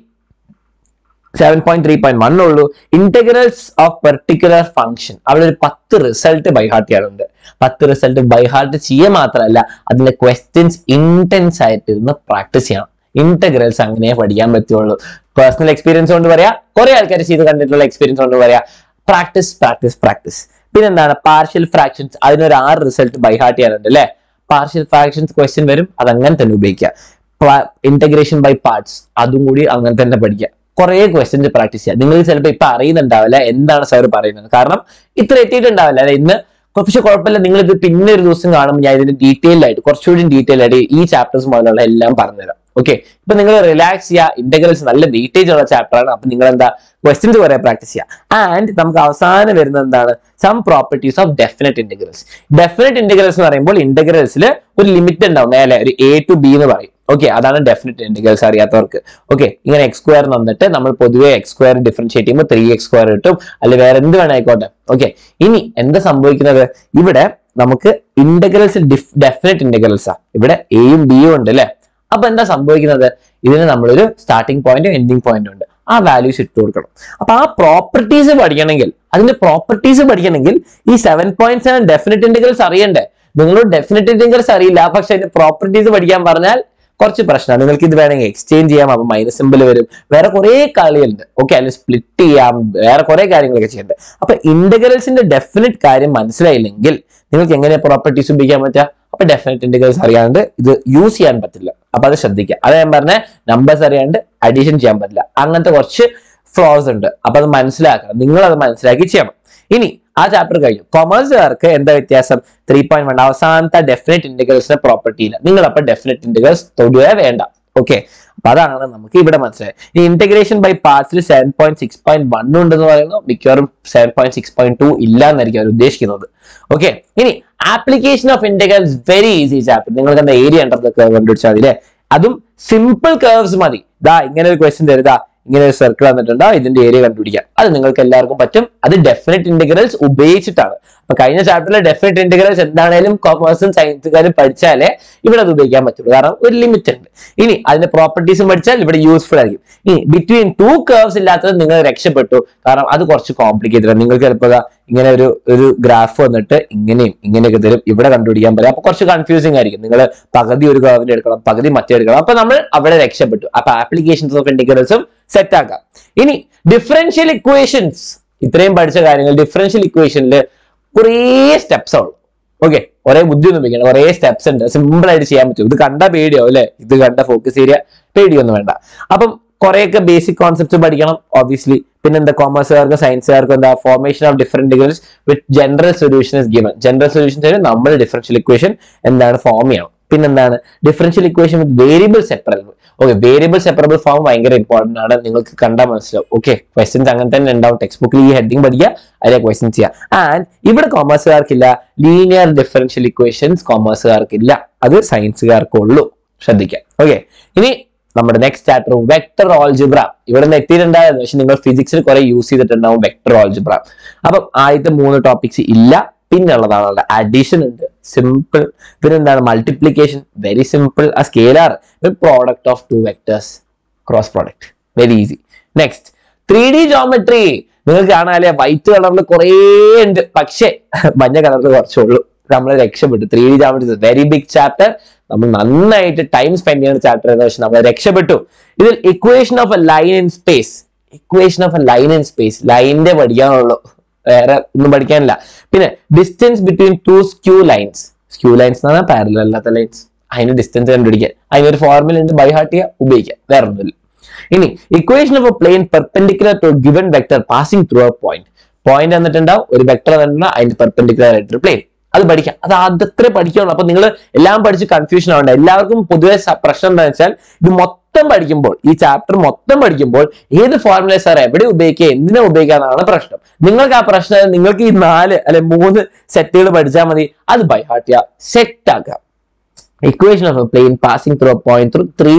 seven point three point one ഉള്ളൂ ഇന്റഗ്രൽസ് ഓഫ് പെർട്ടിക്കുലർ ഫംഗ്ഷൻ അവിടെ ഒരു പത്ത് റിസൾട്ട് ബൈഹാർട്ട് ചെയ്യാനുണ്ട് പത്ത് റിസൾട്ട് ബൈഹാർട്ട് ചെയ്യുക മാത്രമല്ല അതിന്റെ ക്വസ്റ്റ്യൻസ് ഇന്റൻസ് ആയിട്ട് ഇരുന്ന് പ്രാക്ടീസ് ചെയ്യണം ഇന്റഗ്രൽസ് അങ്ങനെ പഠിക്കാൻ പറ്റുള്ളൂ പേഴ്സണൽ എക്സ്പീരിയൻസ് കൊണ്ട് പറയാ കുറെ ആൾക്കാർ ചെയ്ത് കണ്ടിട്ടുള്ള എക്സ്പീരിയൻസ് കൊണ്ട് പറയാ പ്രാക്ടീസ് പ്രാക്ടീസ് പ്രാക്ടീസ് പിന്നെന്താണ് പാർഷ്യൽ ഫ്രാക്ഷൻസ് അതിനൊരു ആറ് റിസൾട്ട് ബൈഹാർട്ട് ചെയ്യാനുണ്ട് അല്ലെ പാർഷ്യൽ ഫ്രാക്ഷൻസ് ക്വസ്റ്റ്യൻ വരും അത് അങ്ങനെ തന്നെ ഉപയോഗിക്കുക ഇന്റഗ്രേഷൻ ബൈ പാർട്സ് അതും കൂടി അങ്ങനെ തന്നെ പഠിക്കുക കുറെ ക്വസ്റ്റ്യൻസ് പ്രാക്ടീസ് ചെയ്യുക നിങ്ങൾ ചിലപ്പോൾ ഇപ്പൊ അറിയുന്നുണ്ടാവില്ല എന്താണ് സാർ പറയുന്നത് കാരണം ഇത്ര എത്തിയിട്ടുണ്ടാവില്ല അല്ലെ ഇന്ന് പക്ഷെ കുഴപ്പമില്ല നിങ്ങൾ ഇത് പിന്നെ ഒരു ദിവസം കാണുമ്പോൾ ഞാൻ ഇതിന്റെ ഡീറ്റെയിൽ ആയിട്ട് കുറച്ചുകൂടി ഡീറ്റെയിൽ ആയിട്ട് ഈ ചാപ്റ്റേഴ്സ് മുതലുള്ള എല്ലാം പറഞ്ഞുതരാം ഓക്കെ ഇപ്പൊ നിങ്ങൾ റിലാക്സ് ചെയ്യുക ഇന്റഗ്രൽസ് നല്ല വെയിറ്റേജ് ഉള്ള ചാപ്റ്റർ ആണ് അപ്പൊ നിങ്ങൾ എന്താ ക്വസ്റ്റ്യൻസ് കുറെ പ്രാക്ടീസ് ചെയ്യുക ആൻഡ് നമുക്ക് അവസാനം വരുന്നത് എന്താണ് some properties of definite integrals definite integrals എന്ന് പറയുമ്പോൾ ഇന്റഗ്രൽസിൽ ഒരു ലിമിറ്റ് ഉണ്ടാവും മേലെ ഒരു എ ടു ബി എന്ന് പറയും ഓക്കെ അതാണ് ഡെഫിനറ്റ് ഇന്റഗ്രൽസ് അറിയാത്തവർക്ക് ഓക്കെ ഇങ്ങനെ എക്സ് സ്ക്വയർ വന്നിട്ട് നമ്മൾ പൊതുവെ എക്സ് സ്ക്വയർ ഡിഫറൻഷിയേറ്റ് ചെയ്യുമ്പോൾ ത്രീ എക്സ് സ്ക്വയർ കിട്ടും അല്ലെങ്കിൽ വേറെ എന്ത് വേണം ആയിക്കോട്ടെ ഓക്കെ ഇനി എന്താ സംഭവിക്കുന്നത് ഇവിടെ നമുക്ക് ഇന്റഗ്രൽസ് ഡെഫിനറ്റ് ഇന്റഗ്രൽസ് ആ ഇവിടെ എയും ബിയും ഉണ്ട് അല്ലെ അപ്പൊ എന്താ സംഭവിക്കുന്നത് ഇതിന് നമ്മളൊരു സ്റ്റാർട്ടിംഗ് പോയിന്റ് എൻഡിങ് പോയിന്റ് ഉണ്ട് ആ വാല്യൂസ് ഇട്ട് കൊടുക്കണം അപ്പൊ ആ പ്രോപ്പർട്ടീസ് പഠിക്കണമെങ്കിൽ അതിന്റെ പ്രോപ്പർട്ടീസ് പഠിക്കണമെങ്കിൽ ഈ seven point seven definite integrals അറിയണ്ടേ നിങ്ങളോട് ഡെഫിനറ്റ് ഇന്റഗ്രൽസ് അറിയില്ല പക്ഷെ അതിന്റെ പ്രോപ്പർട്ടീസ് പഠിക്കാൻ പറഞ്ഞാൽ കുറച്ച് പ്രശ്നമാണ് നിങ്ങൾക്ക് ഇത് വേണമെങ്കിൽ എക്സ്ചേഞ്ച് ചെയ്യാം അപ്പൊ മൈനസ് സിമ്പിൾ വരും വേറെ കുറെ കളികളുണ്ട് ഓക്കെ അല്ലെങ്കിൽ സ്പ്ലിറ്റ് ചെയ്യാം വേറെ കുറെ കാര്യങ്ങളൊക്കെ ചെയ്യണ്ട് അപ്പൊ ഇന്റഗ്രൽസിന്റെ ഡെഫിനറ്റ് കാര്യം മനസ്സിലായില്ലെങ്കിൽ നിങ്ങൾക്ക് എങ്ങനെ പ്രോപ്പർട്ടീസ് ഉപയോഗിക്കാൻ പറ്റുക അപ്പൊ ഡെഫിനറ്റ് ഇന്റഗ്രൽസ് അറിയാണ്ട് ഇത് യൂസ് ചെയ്യാൻ പറ്റില്ല അപ്പൊ അത് ശ്രദ്ധിക്കുക അത് ഞാൻ പറഞ്ഞ നമ്പേഴ്സ് അറിയാണ്ട് അഡീഷൻ ചെയ്യാൻ പറ്റില്ല അങ്ങനത്തെ കുറച്ച് ഫ്ലോസ് ഉണ്ട് അപ്പൊ അത് മനസ്സിലാക്കണം നിങ്ങൾ അത് മനസ്സിലാക്കി ചെയ്യണം ഇനി ആ ചാപ്റ്റർ കഴിഞ്ഞു കൊമേഴ്സുകാർക്ക് എന്താ വ്യത്യാസം ത്രീ പോയിന്റ് വൺ അവസാനത്തെ ഡെഫിനറ്റ് ഇന്റഗ്രൽസിന്റെ പ്രോപ്പർട്ടി ഇല്ല നിങ്ങൾ അപ്പൊ ഡെഫിനറ്റ് ഇന്റഗ്രൽസ് തൊടുകയെ വേണ്ട ഓക്കെ അപ്പൊ അതാണ് നമുക്ക് ഇവിടെ മനസ്സിലായത് ഈ ഇന്റഗ്രേഷൻ ബൈ പാർട്സിൽ seven point six point one ഉണ്ടെന്ന് പറയുന്നു മിക്കവാറും seven point six point two ഇല്ല എന്നായിരിക്കും അവർ ഉദ്ദേശിക്കുന്നത് ഓക്കെ ഇനി application of integrals very easy chapter നിങ്ങൾക്ക് എന്താ ഏരിയ ഉണ്ടെന്ന് കണ്ടുപിടിച്ചാൽ മതി അല്ലേ അതും സിമ്പിൾ കേർവ്സ് മതി ദാ ഇങ്ങനെ ഒരു ക്വസ്റ്റ്യൻ തരുതാ ഇങ്ങനെ ഒരു സർക്കിൾ വന്നിട്ടുണ്ടോ ഇതിന്റെ ഏരിയ കണ്ടുപിടിക്കാം അത് നിങ്ങൾക്ക് എല്ലാവർക്കും പറ്റും അത് ഡെഫിനറ്റ് ഇന്റഗ്രൽസ് ഉപയോഗിച്ചിട്ടാണ് അപ്പൊ കഴിഞ്ഞ ചാപ്റ്ററിലെ ഡെഫിനറ്റ് ഇന്റഗ്രൽസ് എന്താണേലും കോമേഴ്സും സയൻസുകാരും പഠിച്ചാലേ ഇവിടെ അത് ഉപയോഗിക്കാൻ പറ്റുള്ളൂ കാരണം ഒരു ലിമിറ്റ് ഉണ്ട് ഇനി അതിന്റെ പ്രോപ്പർട്ടീസും പഠിച്ചാൽ ഇവിടെ യൂസ്ഫുൾ ആയിരിക്കും ഇനി ബിറ്റ്വീൻ ടു കേർവ്സ് ഇല്ലാത്തത് നിങ്ങൾ രക്ഷപ്പെട്ടു കാരണം അത് കുറച്ച് കോംപ്ലിക്കേറ്റഡ് ആണ് നിങ്ങൾക്ക് ചിലപ്പോൾ ഇങ്ങനെ ഒരു ഒരു ഗ്രാഫ് വന്നിട്ട് ഇങ്ങനെയും ഇങ്ങനെയൊക്കെ തരും ഇവിടെ കണ്ടുപിടിക്കാൻ പറ്റും അപ്പൊ കുറച്ച് കൺഫ്യൂസിങ് ആയിരിക്കും നിങ്ങൾ പകുതി ഒരു കർവിന് എടുക്കണം പകുതി മറ്റേ എടുക്കണം അപ്പൊ നമ്മൾ അവിടെ രക്ഷപ്പെട്ടു അപ്പൊ ആപ്ലിക്കേഷൻസ് ഓഫ് ഇന്റഗ്രൽസും സെറ്റ് ആക്കാം ഇനി ഡിഫറൻഷ്യൽ ഇക്വേഷൻസ് ഇത്രയും പഠിച്ച കാര്യങ്ങൾ ഡിഫറൻഷ്യൽ ഇക്വേഷനിൽ കുറേ സ്റ്റെപ്സ് ഉള്ളു ഓക്കെ ഒരേ ബുദ്ധി ഒന്നും വെക്കണം കുറേ സ്റ്റെപ്സ് ഉണ്ട് സിമ്പിൾ ആയിട്ട് ചെയ്യാൻ പറ്റും ഇത് കണ്ട പേടിയോ അല്ലെ ഇത് കണ്ട ഫോക്കസ് ഏരിയ പേടിയൊന്നും വേണ്ട അപ്പം കുറെയൊക്കെ ബേസിക് കോൺസെപ്റ്റ്സ് പഠിക്കണം ഒബ്വിയസ്ലി പിന്നെ എന്താ കോമേഴ്സുകാർക്ക് സയൻസുകാർക്ക് എന്താ formation of different degrees with general solution is given general solution നമ്മൾ ഡിഫറൻഷ്യൽ ഇക്വേഷൻ എന്താണ് ഫോം ചെയ്യണം പിന്നെന്താണ് differential equation with variable separable okay variable separable form ഭയങ്കര ഇമ്പോർട്ടന്റ് ആണ് നിങ്ങൾക്ക് കണ്ടാൽ മനസ്സിലാവും ഓക്കെ ക്വസ്റ്റ്യൻസ് അങ്ങനെ തന്നെ ഉണ്ടാവും ടെക്സ്റ്റ് ബുക്കിൽ ഈ ഹെഡിങ് പഠിക്കുക അതിലെ ക്വസ്റ്റ്യൻസ് ചെയ്യുക ആൻഡ് ഇവിടെ കോമേഴ്സുകാർക്കില്ല ലീനിയർ ഡിഫറൻഷ്യൽ ഇക്വേഷൻസ് കോമേഴ്സുകാർക്കില്ല അത് സയൻസുകാർക്കുള്ളൂ ശ്രദ്ധിക്കാം ഓക്കെ ഇനി നമ്മുടെ നെക്സ്റ്റ് ചാപ്റ്റർ വെക്ടർ ഓൾജിബ്ര ഇവിടെ നിന്ന് എത്തിയിട്ടുണ്ടായിരുന്നു പക്ഷെ നിങ്ങൾ ഫിസിക്സിൽ കുറെ യൂസ് ചെയ്തിട്ടുണ്ടാവും വെക്ടർ ഓൾജിബ്ര അപ്പം ആദ്യത്തെ മൂന്ന് ടോപ്പിക്സ് ഇല്ല പിന്നെ ഉള്ളതാണ് അഡീഷൻ ഉണ്ട് സിമ്പിൾ പിന്നെ എന്താണ് മൾട്ടിപ്ലിക്കേഷൻ വെരി സിമ്പിൾ ആ scalar product of two vectors cross product very easy next three D geometry നിങ്ങൾക്ക് കാണാല്ലേ വൈറ്റ് കളറിൽ കുറേ ഉണ്ട് പക്ഷേ മഞ്ഞ കളറിൽ കുറച്ചേ ഉള്ളൂ നമ്മൾ രക്ഷപ്പെട്ടു three D geometry very big chapter നമ്മൾ നന്നായിട്ട് ടൈം സ്പെൻഡ് ചെയ്യുന്ന ചാപ്റ്റർ എന്ന് വെച്ചാൽ നമ്മൾ രക്ഷപ്പെട്ടു ഇതിൽ equation of a line in space equation of a line in space ലൈനിന്റെ പഠിക്കാനുള്ളൂ വേറെ ഒന്നും പഠിക്കാനില്ല പിന്നെ distance between two skew lines skew lines എന്ന് പറഞ്ഞാൽ പാരലൽ അല്ലാത്ത ലൈൻസ് അതിന് ഡിസ്റ്റൻസ് കണ്ടുപിടിക്കുക അതിനൊരു ഫോർമുല ഉണ്ട് ബൈ ഹാർട്ട് ചെയ്യുക ഉപയോഗിക്കുക വേറെ ഒന്നുമില്ല ഇനി equation of a plane perpendicular to given vector passing through a point point എന്നിട്ടുണ്ടാവും ഒരു വെക്ടർ തന്നിട്ടുണ്ടാവും അതിന്റെ പെർപെൻഡിക്കുലർ ആയിട്ട് പ്ലെയിൻ അത് പഠിക്കാം അത് അതത്രേ പഠിക്കുള്ളൂ അപ്പൊ നിങ്ങൾ എല്ലാം പഠിച്ച് കൺഫ്യൂഷൻ ആവണ്ട എല്ലാവർക്കും പൊതുവെ സ- പ്രശ്നം എന്താണെന്ന് വെച്ചാൽ ഇത് മൊത്തം പഠിക്കുമ്പോൾ ഈ ചാപ്റ്റർ മൊത്തം പഠിക്കുമ്പോൾ ഏത് ഫോർമുല സാർ എവിടെ ഉപയോഗിക്കുക എന്തിനാ ഉപയോഗിക്കുക എന്നാണ് പ്രശ്നം നിങ്ങൾക്ക് ആ പ്രശ്നം നിങ്ങൾക്ക് ഈ നാല് അല്ലെ മൂന്ന് സെറ്റുകൾ പഠിച്ചാൽ മതി അത് ബൈ ഹാർട്ട് ചെയ്യുക സെറ്റ് ആക്കുക equation of a plane passing through point through three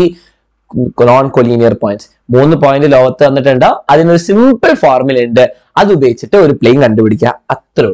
non collinear points മൂന്ന് പോയിന്റ് ലോകത്ത് തന്നിട്ടുണ്ടാവും അതിനൊരു സിമ്പിൾ ഫോർമുല ഉണ്ട് അത് ഉപയോഗിച്ചിട്ട് ഒരു പ്ലെയിൻ കണ്ടുപിടിക്കുക അത്രേ ഉള്ളൂ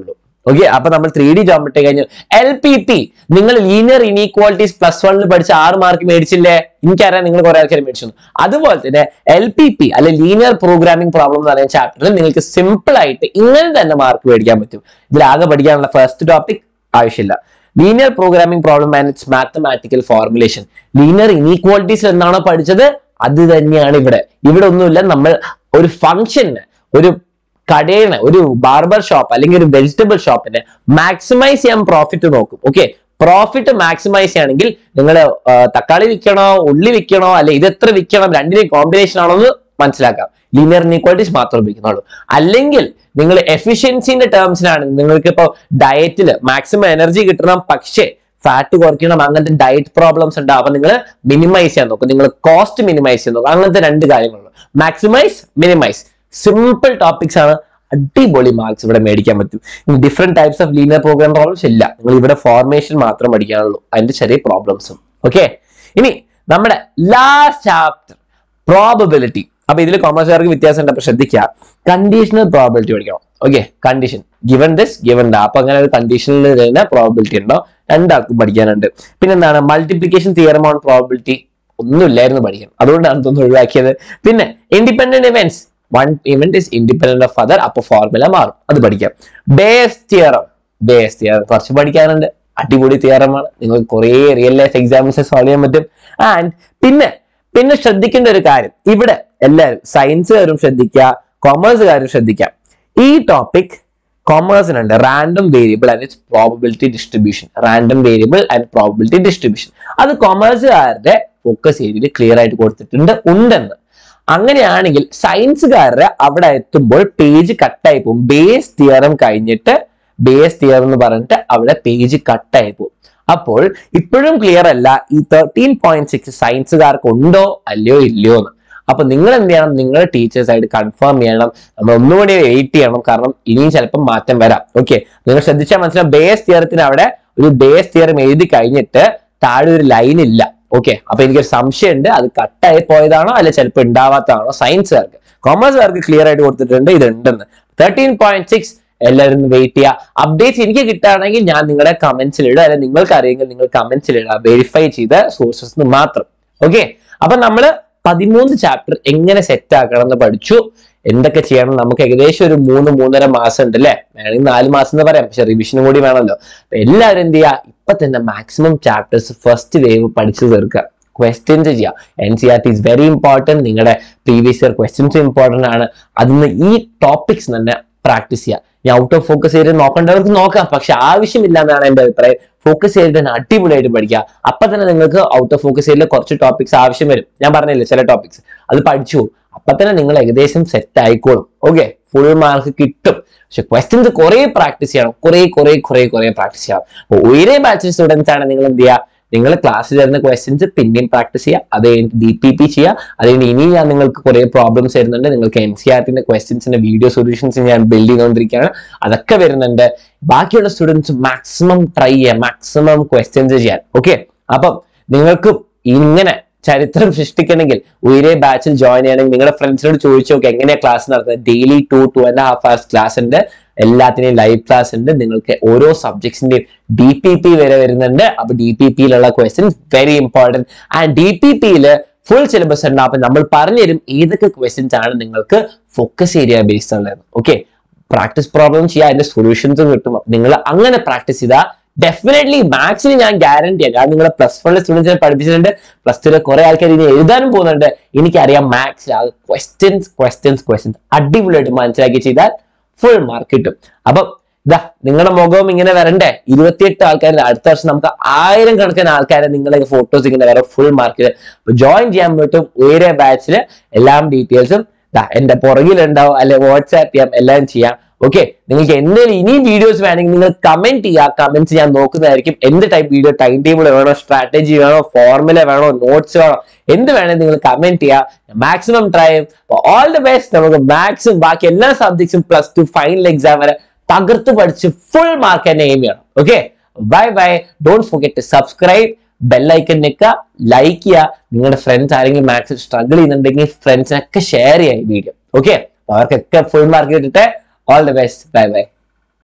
ഓക്കെ അപ്പൊ നമ്മൾ ത്രീ ഡി ജോമെട്രി കഴിഞ്ഞു എൽ പി പി നിങ്ങൾ ലീനിയർ ഇനീക്വാലിറ്റീസ് പ്ലസ് വണ്ണിൽ പഠിച്ച ആറ് മാർക്ക് മേടിച്ചില്ലേ എനിക്കറിയാം നിങ്ങൾ കുറെ ആൾക്കാർ മേടിച്ചു അതുപോലെ തന്നെ എൽ പി പി അല്ലെ ലീനിയർ പ്രോഗ്രാമിംഗ് പ്രോബ്ലം എന്ന് പറയുന്ന ചാപ്റ്ററിൽ നിങ്ങൾക്ക് സിമ്പിൾ ആയിട്ട് ഇങ്ങനെ തന്നെ മാർക്ക് മേടിക്കാൻ പറ്റും ഇതിലാകെ പഠിക്കാനുള്ള ഫസ്റ്റ് ടോപ്പിക് ആവശ്യമില്ല linear programming problem and its mathematical formulation linear inequalities എന്താണോ പഠിച്ചത് അത് തന്നെയാണ് ഇവിടെ ഇവിടെ ഒന്നുമില്ല നമ്മൾ ഒരു ഫംഗ്ഷന് ഒരു കടയിന് ഒരു ബാർബർ ഷോപ്പ് അല്ലെങ്കിൽ ഒരു വെജിറ്റബിൾ ഷോപ്പിന് മാക്സിമൈസ് ചെയ്യാൻ പ്രോഫിറ്റ് നോക്കും ഓക്കെ പ്രോഫിറ്റ് മാക്സിമൈസ് ചെയ്യണമെങ്കിൽ നിങ്ങൾ തക്കാളി വിൽക്കണോ ഉള്ളി വിൽക്കണോ അല്ലെ ഇത് എത്ര വിൽക്കണം രണ്ടിനെയും കോമ്പിനേഷൻ ആണോ എന്ന് മനസ്സിലാക്കാം ലീനിയർ ഇനീക്വാലിറ്റീസ് മാത്രമേ ഉപയോഗിക്കുന്നുള്ളൂ അല്ലെങ്കിൽ നിങ്ങൾ എഫിഷ്യൻസിന്റെ ടേംസിലാണ് നിങ്ങൾക്ക് ഇപ്പോൾ ഡയറ്റിൽ മാക്സിമം എനർജി കിട്ടണം പക്ഷേ ഫാറ്റ് കുറയ്ക്കണം അങ്ങനത്തെ ഡയറ്റ് പ്രോബ്ലംസ് ഉണ്ടാവും അപ്പൊ നിങ്ങൾ മിനിമൈസ് ചെയ്യാൻ നോക്കും നിങ്ങൾ കോസ്റ്റ് മിനിമൈസ് ചെയ്യാൻ നോക്കും അങ്ങനത്തെ രണ്ട് കാര്യങ്ങളുള്ളൂ മാക്സിമൈസ് മിനിമൈസ് സിമ്പിൾ ടോപ്പിക്സ് ആണ് അടിപൊളി മാർക്സ് ഇവിടെ മേടിക്കാൻ പറ്റും different types of linear program problems ഇല്ല നിങ്ങൾ ഇവിടെ ഫോർമേഷൻ മാത്രം പഠിക്കാനുള്ളൂ അതിന്റെ ചെറിയ പ്രോബ്ലംസും ഓക്കെ ഇനി നമ്മുടെ ലാസ്റ്റ് ചാപ്റ്റർ പ്രോബബിലിറ്റി അപ്പൊ ഇതിൽ കോമേഴ്സുകാർക്ക് വ്യത്യാസം ഉണ്ട് അപ്പൊ ശ്രദ്ധിക്കുക കണ്ടീഷണൽ പ്രോബിലിറ്റി പഠിക്കണം okay condition given this given the അപ്പൊ അങ്ങനെ ഒരു കണ്ടീഷനിൽ തന്നെ പ്രോബിലിറ്റി ഉണ്ടോ രണ്ടാൾക്കും പഠിക്കാനുണ്ട് പിന്നെന്താണ് മൾട്ടിപ്ലിക്കേഷൻ തിയറം ഓൺ പ്രോബിലിറ്റി ഒന്നുമില്ലായിരുന്നു പഠിക്കാൻ അതുകൊണ്ടാണ് ഇതൊന്നും ഒഴിവാക്കിയത് പിന്നെ independent events one event is independent of other അപ്പൊ ഫോർമുല മാറും അത് പഠിക്കാം ബേസ് തിയറം ബേസ് തിയറം കുറച്ച് പഠിക്കാനുണ്ട് അടിപൊളി തിയറമാണ് നിങ്ങൾക്ക് കുറേ റിയൽ ലൈഫ് എക്സാംസ് സോൾവ് ചെയ്യാൻ പറ്റും ആൻഡ് പിന്നെ പിന്നെ ശ്രദ്ധിക്കേണ്ട ഒരു കാര്യം ഇവിടെ എല്ലാവരും സയൻസുകാരും ശ്രദ്ധിക്കുക കോമേഴ്സുകാരും ശ്രദ്ധിക്കാം ഈ ടോപ്പിക് കോമേഴ്സിനുണ്ട് random variable and its probability distribution random variable and probability distribution അത് കൊമേഴ്സുകാരുടെ ഫോക്കസ് ഏരിയയിൽ ക്ലിയർ ആയിട്ട് കൊടുത്തിട്ടുണ്ട് ഉണ്ടെന്ന് അങ്ങനെയാണെങ്കിൽ സയൻസുകാരുടെ അവിടെ എത്തുമ്പോൾ പേജ് കട്ടായി പോകും ബേസ് തിയറം കഴിഞ്ഞിട്ട് ബേസ് തിയറം എന്ന് പറഞ്ഞിട്ട് അവിടെ പേജ് കട്ടായി പോകും അപ്പോൾ ഇപ്പോഴും ക്ലിയർ അല്ല ഈ തേർട്ടീൻ പോയിന്റ് സിക്സ് സയൻസുകാർക്ക് ഉണ്ടോ അല്ലയോ ഇല്ലയോ എന്ന് അപ്പൊ നിങ്ങൾ എന്ത് ചെയ്യണം നിങ്ങളുടെ ടീച്ചേഴ്സ് ആയിട്ട് കൺഫേം ചെയ്യണം നമ്മൾ ഒന്നുകൂടി വെയിറ്റ് ചെയ്യണം കാരണം ഇനിയും ചിലപ്പോൾ മാറ്റം വരാം ഓക്കെ നിങ്ങൾ ശ്രദ്ധിച്ചാൽ മനസ്സിലാവും ബേസ് തിയറത്തിന് അവിടെ ഒരു ബേസ് തിയറം എഴുതി കഴിഞ്ഞിട്ട് താഴെ ഒരു ലൈൻ ഇല്ല ഓക്കെ അപ്പൊ എനിക്കൊരു സംശയമുണ്ട് അത് കട്ടായി പോയതാണോ അല്ലെ ചിലപ്പോൾ ഉണ്ടാവാത്തതാണോ സയൻസുകാർക്ക് കോമേഴ്സുകാർക്ക് ക്ലിയർ ആയിട്ട് കൊടുത്തിട്ടുണ്ട് ഇത് ഉണ്ടെന്ന് തേർട്ടീൻ പോയിന്റ് സിക്സ് എല്ലാവരും വെയിറ്റ് ചെയ്യുക അപ്ഡേറ്റ്സ് എനിക്ക് കിട്ടുകയാണെങ്കിൽ ഞാൻ നിങ്ങളുടെ കമന്റ്സിൽ ഇടുക അല്ലെങ്കിൽ നിങ്ങൾക്ക് അറിയെങ്കിൽ നിങ്ങൾ കമന്റ്സിൽ ഇടുക വെരിഫൈ ചെയ്ത സോഴ്സസ് മാത്രം ഓക്കെ അപ്പൊ നമ്മള് പതിമൂന്ന് ചാപ്റ്റർ എങ്ങനെ സെറ്റ് ആക്കണം എന്ന് പഠിച്ചു എന്തൊക്കെ ചെയ്യണം നമുക്ക് ഏകദേശം ഒരു മൂന്ന് മൂന്നര മാസം ഉണ്ട് അല്ലെ വേണമെങ്കിൽ നാല് മാസം എന്ന് പറയാം പക്ഷെ റിവിഷനും കൂടി വേണമല്ലോ അപ്പൊ എല്ലാവരും എന്ത് ചെയ്യുക ഇപ്പൊ തന്നെ മാക്സിമം ചാപ്റ്റേഴ്സ് ഫസ്റ്റ് വേവ് പഠിച്ചു തീർക്കുക ക്വസ്റ്റ്യൻസ് ചെയ്യുക N C R T is very important നിങ്ങളുടെ പ്രീവിയസ് ഇയർ ക്വസ്റ്റ്യൻസ് ഇമ്പോർട്ടൻ്റ് ആണ് അതിന് ഈ ടോപ്പിക്സ് തന്നെ പ്രാക്ടീസ് ചെയ്യുക ഇനി ഔട്ട് ഓഫ് ഫോക്കസ് ചെയ്ത് നോക്കേണ്ടവർക്ക് നോക്കാം പക്ഷെ ആവശ്യമില്ല എന്നാണ് എന്റെ അഭിപ്രായം ഫോക്കസ് ചെയ്ത് തന്നെ അടിപൊളിയായിട്ട് പഠിക്കുക അപ്പൊ തന്നെ നിങ്ങൾക്ക് ഔട്ട് ഓഫ് ഫോക്കസ് ചെയ്തിൽ കുറച്ച് ടോപ്പിക്സ് ആവശ്യം വരും ഞാൻ പറഞ്ഞില്ലേ ചില ടോപ്പിക്സ് അത് പഠിച്ചു അപ്പൊ തന്നെ നിങ്ങൾ ഏകദേശം സെറ്റ് ആയിക്കോളും ഓക്കെ ഫുൾ മാർക്ക് കിട്ടും പക്ഷെ ക്വസ്റ്റ്യൻസ് കുറെ പ്രാക്ടീസ് ചെയ്യണം കുറെ കുറെ കുറെ കുറെ പ്രാക്ടീസ് ചെയ്യണം അപ്പൊ ഒരേ ബാച്ച് സ്റ്റുഡൻസ് ആണ് നിങ്ങൾ എന്ത് ചെയ്യുക നിങ്ങൾ ക്ലാസ്സിൽ തരുന്ന ക്വസ്റ്റ്യൻസ് പിന്നെയും പ്രാക്ടീസ് ചെയ്യുക അത് കഴിഞ്ഞിട്ട് ഡി പി പി ചെയ്യുക അത് കഴിഞ്ഞ് ഇനി ഞാൻ നിങ്ങൾക്ക് കുറെ പ്രോബ്ലംസ് വരുന്നുണ്ട് നിങ്ങൾക്ക് എൻ സി ആർ ടിന്റെ ക്വസ്റ്റ്യൻസിന്റെ വീഡിയോ സൊല്യൂഷൻസ് ഞാൻ ബിൽഡ് ചെയ്തുകൊണ്ടിരിക്കുകയാണ് അതൊക്കെ വരുന്നുണ്ട് ബാക്കിയുള്ള സ്റ്റുഡൻസ് മാക്സിമം ട്രൈ ചെയ്യാം മാക്സിമം ക്വസ്റ്റ്യൻസ് ചെയ്യാൻ ഓക്കെ അപ്പം നിങ്ങൾക്ക് ഇങ്ങനെ ചരിത്രം സൃഷ്ടിക്കണമെങ്കിൽ ഉയരെ ബാച്ചിൽ ജോയിൻ ചെയ്യണമെങ്കിൽ നിങ്ങളുടെ ഫ്രണ്ട്സിനോട് ചോദിച്ചു നോക്കി എങ്ങനെയാ ക്ലാസ് നടത്തുന്നത് daily two two and half hours class ഉണ്ട് എല്ലാത്തിനെയും ലൈവ് ക്ലാസ് ഉണ്ട് നിങ്ങൾക്ക് ഓരോ സബ്ജക്ട്സിന്റെയും ഡി പി പി വരെ വരുന്നുണ്ട് അപ്പൊ ഡി പി പിയിലുള്ള questions very important and D P പിയിൽ ഫുൾ സിലബസ് ഉണ്ട് അപ്പൊ നമ്മൾ പറഞ്ഞുതരും ഏതൊക്കെ ക്വസ്റ്റ്യൻസ് ആണ് നിങ്ങൾക്ക് ഫോക്കസ് ഏരിയ ബേസ്ഡ് ഉള്ളത് ഓക്കെ പ്രാക്ടീസ് പ്രോബ്ലം ചെയ്യുക അതിന്റെ സൊല്യൂഷൻസും കിട്ടും നിങ്ങൾ അങ്ങനെ പ്രാക്ടീസ് ചെയ്താൽ ഡെഫിനറ്റ്ലി മാത്സിന് ഞാൻ ഗ്യാരണ്ടി ചെയ്യാം ഞാൻ നിങ്ങളെ പ്ലസ് വണ്ണിലെ സ്റ്റുഡൻസിനെ പഠിപ്പിച്ചിട്ടുണ്ട് പ്ലസ് ടുവിലെ കുറെ ആൾക്കാർ ഇനി എഴുതാനും പോകുന്നുണ്ട് എനിക്കറിയാം മാത്സിൽ ആ ക്വസ്റ്റ്യൻസ് ക്വസ്റ്റ്യൻസ് ക്വസ്റ്റ്യൻസ് അടിപൊളിയായിട്ട് മനസ്സിലാക്കി ചെയ്താൽ ഫുൾ മാർക്ക് കിട്ടും അപ്പം ഇതാ നിങ്ങളുടെ മുഖവും ഇങ്ങനെ വരണ്ടേ ഇരുപത്തിയെട്ട് ആൾക്കാർ അടുത്ത വർഷം നമുക്ക് ആയിരം കണക്കിന് ആൾക്കാരെ നിങ്ങളെ ഫോട്ടോസ് ഇങ്ങനെ വരാം ഫുൾ മാർക്കിൽ ജോയിൻ ചെയ്യാൻ പറ്റും ഉയരെ ബാച്ചിൽ എല്ലാം ഡീറ്റെയിൽസും എന്റെ പുറകിലുണ്ടാവും അല്ലെ വാട്സാപ്പ് ചെയ്യാം എല്ലാം ചെയ്യാം ഓക്കെ നിങ്ങൾക്ക് എന്തെങ്കിലും ഇനിയും വീഡിയോസ് വേണമെങ്കിൽ നിങ്ങൾ കമന്റ് ചെയ്യുക കമന്റ്സ് ഞാൻ നോക്കുന്നതായിരിക്കും എന്ത് ടൈപ്പ് വീഡിയോ ടൈം ടേബിൾ വേണോ സ്ട്രാറ്റജി വേണോ ഫോർമുല വേണോ നോട്ട്സ് വേണോ എന്ത് വേണമെങ്കിൽ നിങ്ങൾ കമന്റ് ചെയ്യുക മാക്സിമം ട്രൈ ചെയ്യും ഓൾ ദി ബെസ്റ്റ് നമുക്ക് മാക്സിമം ബാക്കി എല്ലാ സബ്ജക്ട്സും പ്ലസ് ടു ഫൈനൽ എക്സാം വരെ തകർത്ത് പഠിച്ച് ഫുൾ മാർക്ക് തന്നെ എയിം ചെയ്യണം okay bye bye don't forget to subscribe ബെല്ലൈക്കൻ നിൽക്കുക ലൈക്ക് ചെയ്യുക നിങ്ങളുടെ ഫ്രണ്ട്സ് ആരെങ്കിലും മാത്സിൽ സ്ട്രഗിൾ ചെയ്യുന്നുണ്ടെങ്കിൽ ഫ്രണ്ട്സിനൊക്കെ ഷെയർ ചെയ്യുക ഈ വീഡിയോ ഓക്കെ അവർക്കൊക്കെ ഫുൾ മാർക്ക് കിട്ടിട്ട് all the best bye by